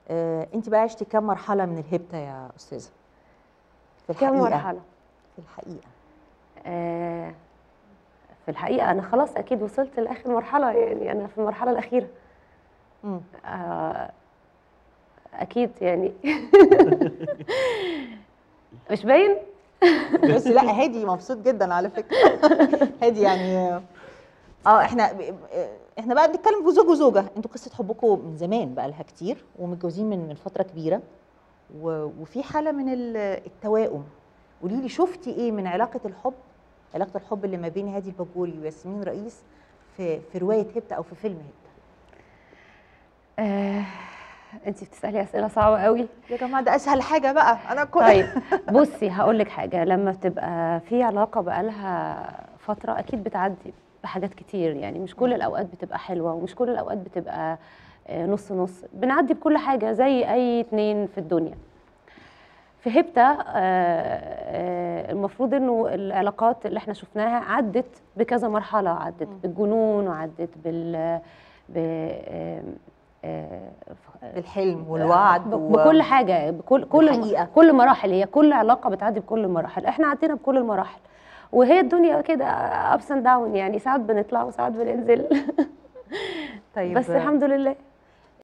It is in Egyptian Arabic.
آه انت بقى عشتي كم مرحله من الهبته يا استاذه في كم الحقيقه مرحله في الحقيقه آه في الحقيقه انا خلاص اكيد وصلت لاخر مرحله يعني انا في المرحله الاخيره مم. آه اكيد يعني مش باين بس لا هادي مبسوط جدا على فكره هادي يعني اه احنا احنا بقى بنتكلم في زوج وزوجه انتوا قصه حبكم من زمان بقى لها كتير ومتجوزين من من فتره كبيره و- وفي حاله من ال- التوائم قولي لي شفتي ايه من علاقه الحب علاقه الحب اللي ما بين هادي الباجوري وياسمين رئيس في في روايه هبته او في فيلم هبته آه انت بتسالي اسئله صعبه قوي يا جماعه ده اسهل حاجه بقى انا كل طيب بصي هقول لك حاجه لما بتبقى في علاقه بقالها فتره اكيد بتعدي بحاجات كتير يعني مش كل الاوقات بتبقى حلوه ومش كل الاوقات بتبقى آه، نص نص بنعدي بكل حاجه زي اي اتنين في الدنيا في هبته آه، آه، المفروض انه العلاقات اللي احنا شفناها عدت بكذا مرحله عدت مم. بالجنون وعدت بال ب آه، آه، بالحلم والوعد ب- و- بكل حاجه بكل كل بالحقيقة. كل مراحل هي كل علاقه بتعدي بكل المراحل احنا عدينا بكل المراحل وهي الدنيا كده ابس اند داون يعني ساعات بنطلع وساعات بننزل طيب بس الحمد لله